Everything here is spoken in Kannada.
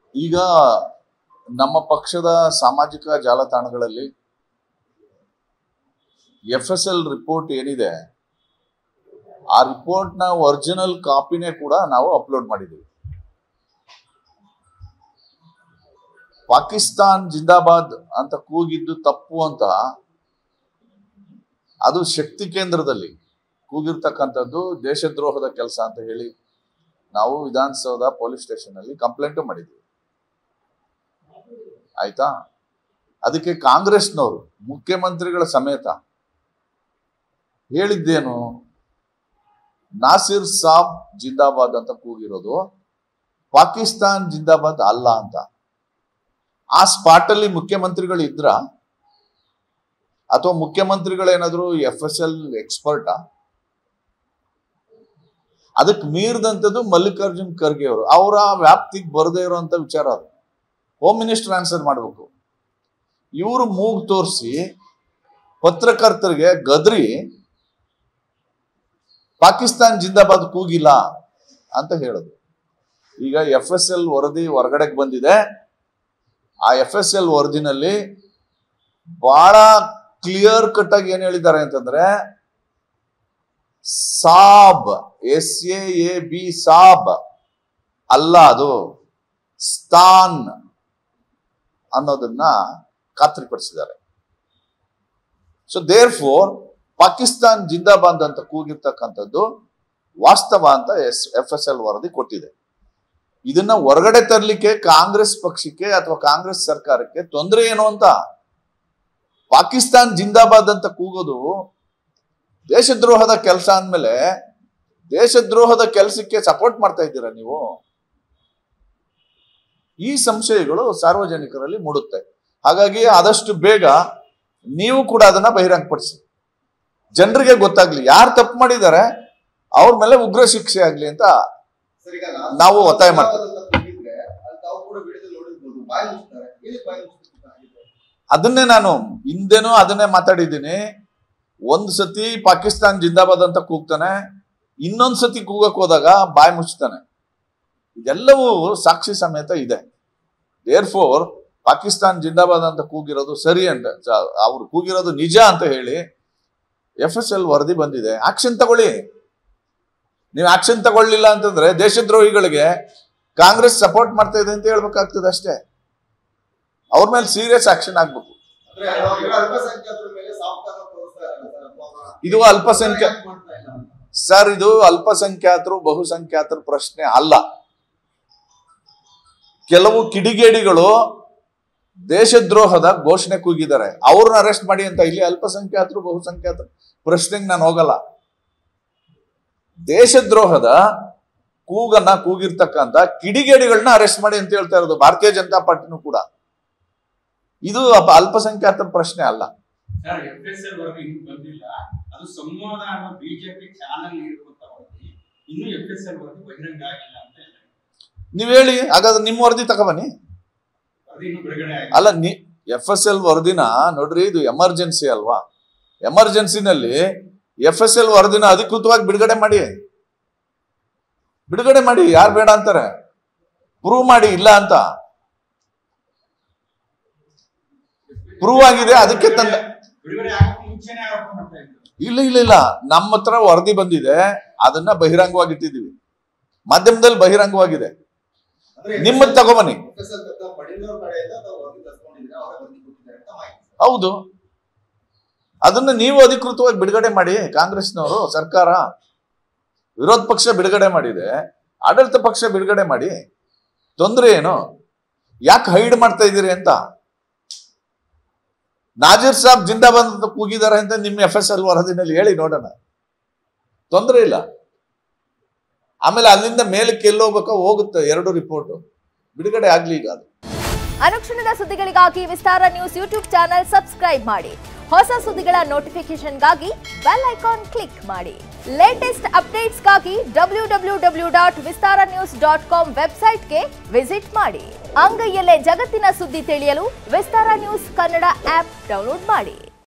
ಈಗ ನಮ್ಮ ಪಕ್ಷದ ಸಾಮಾಜಿಕ ಜಾಲತಾಣಗಳಲ್ಲಿ ಎಫ್ ಎಸ್ ಎಲ್ ರಿಪೋರ್ಟ್ ಏನಿದೆ ಆ ರಿಪೋರ್ಟ್ನ ಒರಿಜಿನಲ್ ಕಾಪಿನೇ ಕೂಡ ನಾವು ಅಪ್ಲೋಡ್ ಮಾಡಿದ್ದೀವಿ ಪಾಕಿಸ್ತಾನ್ ಜಿಂದಾಬಾದ್ ಅಂತ ಕೂಗಿದ್ದು ತಪ್ಪು ಅಂತ ಅದು ಶಕ್ತಿ ಕೇಂದ್ರದಲ್ಲಿ ಕೂಗಿರ್ತಕ್ಕಂಥದ್ದು ದೇಶದ್ರೋಹದ ಕೆಲಸ ಅಂತ ಹೇಳಿ ನಾವು ವಿಧಾನಸೌಧ ಪೊಲೀಸ್ ಸ್ಟೇಷನ್ ಅಲ್ಲಿ ಕಂಪ್ಲೇಂಟು ಮಾಡಿದ್ವಿ ಆಯ್ತಾ ಅದಕ್ಕೆ ಕಾಂಗ್ರೆಸ್ನವರು ಮುಖ್ಯಮಂತ್ರಿಗಳ ಸಮೇತ ಹೇಳಿದ್ದೇನು ನಾಸಿರ್ ಸಾಬ್ ಜಿಂದಾಬಾದ್ ಅಂತ ಕೂಗಿರೋದು ಪಾಕಿಸ್ತಾನ್ ಜಿಂದಾಬಾದ್ ಅಲ್ಲ ಅಂತ ಆ ಸ್ಪಾಟ್ ಅಲ್ಲಿ ಮುಖ್ಯಮಂತ್ರಿಗಳು ಇದ್ರ ಅಥವಾ ಮುಖ್ಯಮಂತ್ರಿಗಳೇನಾದ್ರು ಎಫ್ ಎಸ್ ಎಲ್ ಎಕ್ಸ್ಪರ್ಟಾ ಅದಕ್ಕೆ ಮೀರಿದಂಥದ್ದು ಮಲ್ಲಿಕಾರ್ಜುನ್ ಖರ್ಗೆ ಅವರು ಅವರ ವ್ಯಾಪ್ತಿಗೆ ಬರದೇ ಇರುವಂತ ವಿಚಾರ ಅದು ಹೋಮ್ ಮಿನಿಸ್ಟರ್ ಆನ್ಸರ್ ಮಾಡಬೇಕು ಇವರು ಮೂಗು ತೋರಿಸಿ ಪತ್ರಕರ್ತರಿಗೆ ಗದ್ರಿ ಪಾಕಿಸ್ತಾನ್ ಜಿಂದಾಬಾದ್ ಕೂಗಿಲ್ಲ ಅಂತ ಹೇಳೋದು ಈಗ ಎಫ್ ಎಸ್ ಎಲ್ ವರದಿ ಹೊರಗಡೆಗೆ ಬಂದಿದೆ ಆ ಎಫ್ ಎಸ್ ಎಲ್ ವರದಿನಲ್ಲಿ ಬಹಳ ಕ್ಲಿಯರ್ ಕಟ್ ಆಗಿ ಏನ್ ಹೇಳಿದ್ದಾರೆ ಅಂತಂದ್ರೆ ಸಾಬ್ ಎಸ್ ಎ ಬಿ ಸಾಬ್ ಅಲ್ಲ ಅದು ಸ್ಥಾನ್ ಅನ್ನೋದನ್ನ ಖಾತ್ರಿಪಡಿಸಿದ್ದಾರೆ ಸೊ ದೇರ್ ಫೋರ್ ಪಾಕಿಸ್ತಾನ್ ಜಿಂದಾಬಾದ್ ಅಂತ ಕೂಗಿರ್ತಕ್ಕಂಥದ್ದು ವಾಸ್ತವ ಅಂತ ಎಸ್ ಎಫ್ ಎಸ್ ಎಲ್ ವರದಿ ಕೊಟ್ಟಿದೆ ಇದನ್ನ ಹೊರಗಡೆ ತರಲಿಕ್ಕೆ ಕಾಂಗ್ರೆಸ್ ಪಕ್ಷಕ್ಕೆ ಅಥವಾ ಕಾಂಗ್ರೆಸ್ ಸರ್ಕಾರಕ್ಕೆ ತೊಂದರೆ ಏನು ಅಂತ ಪಾಕಿಸ್ತಾನ್ ಜಿಂದಾಬಾದ್ ಅಂತ ಕೂಗೋದು ದೇಶದ್ರೋಹದ ಕೆಲಸ ಅಂದ್ಮೇಲೆ ದೇಶದ್ರೋಹದ ಕೆಲಸಕ್ಕೆ ಸಪೋರ್ಟ್ ಮಾಡ್ತಾ ಇದ್ದೀರಾ ನೀವು ಈ ಸಂಶಯಗಳು ಸಾರ್ವಜನಿಕರಲ್ಲಿ ಮೂಡುತ್ತೆ ಹಾಗಾಗಿ ಆದಷ್ಟು ಬೇಗ ನೀವು ಕೂಡ ಅದನ್ನ ಬಹಿರಂಗಪಡಿಸಿ ಜನರಿಗೆ ಗೊತ್ತಾಗ್ಲಿ ಯಾರು ತಪ್ಪು ಮಾಡಿದ್ದಾರೆ ಅವ್ರ ಮೇಲೆ ಉಗ್ರ ಶಿಕ್ಷೆ ಆಗ್ಲಿ ಅಂತ ಸರ್, ಈಗ ನಾವು ಒತ್ತಾಯ ಮಾಡ್ತೀವಿ. ಅಂತ ಕೂಗಿದ್ರೆ, ಅಲ್ಲಿ ತಾವು ಕೂಡ ವಿಡಿಯೋದಲ್ಲಿ ನೋಡಿರ್ಬೋದು ಬಾಯಿ ಮುಚ್ತಾರೆ ಏನಕ್ಕೆ ಬಾಯಿ ಮುಚ್ತಾರೆ ಅದನ್ನೇ ನಾನು ಹಿಂದೆನೂ ಅದನ್ನೇ ಮಾತಾಡಿದ್ದೀನಿ ಒಂದ್ ಸತಿ ಪಾಕಿಸ್ತಾನ್ ಜಿಂದಾಬಾದ್ ಅಂತ ಕೂಗ್ತಾನೆ ಇನ್ನೊಂದ್ ಸತಿ ಕೂಗಕ್ ಹೋದಾಗ ಬಾಯಿ ಮುಚ್ತಾನೆ ಇದೆಲ್ಲವೂ ಸಾಕ್ಷಿ ಸಮೇತ ಇದೆ ದೇರ್ ಫೋರ್ ಪಾಕಿಸ್ತಾನ್ ಜಿಂದಾಬಾದ್ ಅಂತ ಕೂಗಿರೋದು ಸರಿ ಅಂತ ಸ- ಅವ್ರು ಕೂಗಿರೋದು ನಿಜ ಅಂತ ಹೇಳಿ ಎಫ್ ಎಸ್ ಎಲ್ ವರದಿ ಬಂದಿದೆ ಆಕ್ಷನ್ ತಗೊಳ್ಳಿ ನೀವು ಆಕ್ಷನ್ ತಗೊಳ್ಳಿಲ್ಲ ಅಂತಂದ್ರೆ ದೇಶದ್ರೋಹಿಗಳಿಗೆ ಕಾಂಗ್ರೆಸ್ ಸಪೋರ್ಟ್ ಮಾಡ್ತಾ ಇದೆ ಅಂತ ಹೇಳ್ಬೇಕಾಗ್ತದೆ ಅಷ್ಟೇ ಅವ್ರ ಮೇಲೆ ಸೀರಿಯಸ್ ಆಕ್ಷನ್ ಆಗ್ಬೇಕು ಅಂದ್ರೆ ಅವ್ರಿಗೆ ಅಲ್ಪಸಂಖ್ಯಾತರ ಮೇಲೆ ಸಾವುಕಾರ ತೋರಿಸ್ತಾ ಇರಲ್ಲ ಸರ್, ಅಥವಾ ಅವ್ರ- ಇದು ಅಲ್ಪಸಂಖ್ಯಾ ಯಾಕ್ ಮಾಡ್ತಾ ಇಲ್ಲ ಅಂತ. ಸರ್ ಇದು ಅಲ್ಪಸಂಖ್ಯಾತರು ಬಹುಸಂಖ್ಯಾತರ ಪ್ರಶ್ನೆ ಅಲ್ಲ ಕೆಲವು ಕಿಡಿಗೇಡಿಗಳು ದೇಶದ್ರೋಹದ ಘೋಷಣೆ ಕೂಗಿದ್ದಾರೆ ಅವ್ರನ್ನ ಅರೆಸ್ಟ್ ಮಾಡಿ ಅಂತ ಇಲ್ಲಿ ಅಲ್ಪಸಂಖ್ಯಾತರು ಬಹುಸಂಖ್ಯಾತರು ಪ್ರಶ್ನೆಗೆ ನಾನು ಹೋಗಲ್ಲ ದೇಶದ್ರೋಹದ ಕೂಗನ್ನ ಕೂಗಿರ್ತಕ್ಕಂತ ಕಿಡಿಗೇಡಿಗಳನ್ನ ಅರೆಸ್ಟ್ ಮಾಡಿ ಅಂತ ಹೇಳ್ತಾ ಇರೋದು ಭಾರತೀಯ ಜನತಾ ಪಾರ್ಟಿನೂ ಕೂಡ ಇದು ಅಪ- ಅಲ್ಪಸಂಖ್ಯಾತರ ಪ್ರಶ್ನೆ ಅಲ್ಲ ಸರ್ ಎಫ್ ಎಸ್ ಎಲ್ ವರದಿ ಇನ್ನೂ ಬಂದಿಲ್ಲ ಅದು ಸಂವಾದ ಅನ್ನೋ ಬಿಜೆಪಿ ಚಾನಲ್ ಇರುವಂತ ವರದಿ ಇನ್ನೂ ಎಫ್ ಎಸ್ ಎಲ್ ವರದಿ ಬಹಿರಂಗ ಆಗಿಲ್ಲ ಅಂತ ಹೇಳ್ತಾರೆ ನೀವ್ ಹೇಳಿ ಹಾಗಾದ್ರೆ ನಿಮ್ಮ ವರದಿ ತಗೊಬನ್ನಿ ವರದಿ ಇನ್ನೂ ಬಿಡುಗಡೆ ಆಗಿಲ್ಲ ಅಲ್ಲ ನಿ ಎಫ್ ಎಸ್ ಎಲ್ ವರದಿನ ನೋಡ್ರಿ ಇದು ಎಮರ್ಜೆನ್ಸಿ ಅಲ್ವಾ ಎಮರ್ಜೆನ್ಸಿನಲ್ಲಿ ಎಫ್ ಎಸ್ ಎಲ್ ವರದಿನ ಅಧಿಕೃತವಾಗಿ ಬಿಡುಗಡೆ ಮಾಡಿ ಬಿಡುಗಡೆ ಮಾಡಿ ಯಾರು ಬೇಡ ಅಂತಾರೆ ಪ್ರೂವ್ ಮಾಡಿ ಇಲ್ಲ ಅಂತ ಪ್ರೂವ್ ಆಗಿದೆ ಅದಕ್ಕೆ ತಂದ ಬಿಡುಗಡೆ ಆಗಕ್ಕೆ ಮುಂಚೆನೆ ಆರೋಪ ಮಾಡ್ತಾ ಇದ್ರು ಇಲ್ಲ ಇಲ್ಲ ಇಲ್ಲ ನಮ್ಮ ಹತ್ರ ವರದಿ ಬಂದಿದೆ ಅದನ್ನ ಬಹಿರಂಗವಾಗಿ ಇಟ್ಟಿದೀವಿ ಮಾಧ್ಯಮದಲ್ಲಿ ಬಹಿರಂಗವಾಗಿದೆ ಅಂದ್ರೆ ನಿಮ್ಮದ್ ತಗೊಬನ್ನಿ FSL ಕತ್ತ ಪಡೆದವ್ರ ಕಡೆಯಿಂದ ತಾವು ವರದಿ ತರ್ಸ್ಕೊಂಡಿದ್ರೆ ಅವರೇ ವರದಿ ಕೊಟ್ಟಿದ್ದಾರೆ ಅಂತ ಮಾಹಿತಿ ಸರ್. ಹೌದು ಅದನ್ನ ನೀವು ಅಧಿಕೃತವಾಗಿ ಬಿಡುಗಡೆ ಮಾಡಿ ಕಾಂಗ್ರೆಸ್ನವರು ಸರ್ಕಾರ ವಿರೋಧ ಪಕ್ಷ ಬಿಡುಗಡೆ ಮಾಡಿದೆ ಆಡಳಿತ ಪಕ್ಷ ಬಿಡುಗಡೆ ಮಾಡಿ ತೊಂದರೆ ಏನು ಯಾಕೆ ಹೈಡ್ ಮಾಡ್ತಾ ಇದ್ದೀರಿ ಅಂತ ನಾಜೀರ್ ಸಾಬ್ ಜಿಂದಾಬಾದ್ ಅಂತ ಕೂಗಿದ್ದಾರೆ ಅಂತ ನಿಮ್ಮ ಎಫ್ ಎಸ್ ಎಲ್ ವರದಿನಲ್ಲಿ ಹೇಳಿ ನೋಡೋಣ ತೊಂದರೆ ಇಲ್ಲ ಆಮೇಲೆ ಅಲ್ಲಿಂದ ಮೇಲಕ್ಕೆ ಎಲ್ಲಿ ಹೋಗ್ಬೇಕೋ ಹೋಗುತ್ತೆ ಎರಡು ರಿಪೋರ್ಟ್ ಬಿಡುಗಡೆ ಆಗ್ಲಿ ಈಗ ಅದು ಅನುಕ್ಷಣದ ಸುದ್ದಿಗಳಿಗಾಗಿ Vistara news YouTube channel subscribe ಮಾಡಿ ಹೊಸ ಸುದ್ದಿಗಳ ನೋಟಿಫಿಕೇಶನ್ಗಾಗಿ ಬೆಲ್ ಐಕಾನ್ ಕ್ಲಿಕ್ ಮಾಡಿ ಲೇಟೆಸ್ಟ್ ಅಪ್ಡೇಟ್ಸ್ಗಾಗಿ W W W dot Vistara news dot com ವೆಬ್ಸೈಟ್ಗೆ ವಿಸಿಟ್ ಮಾಡಿ ಅಂಗೈಯಲ್ಲೇ ಜಗತ್ತಿನ ಸುದ್ದಿ ತಿಳಿಯಲು Vistara news Kannada app download ಮಾಡಿ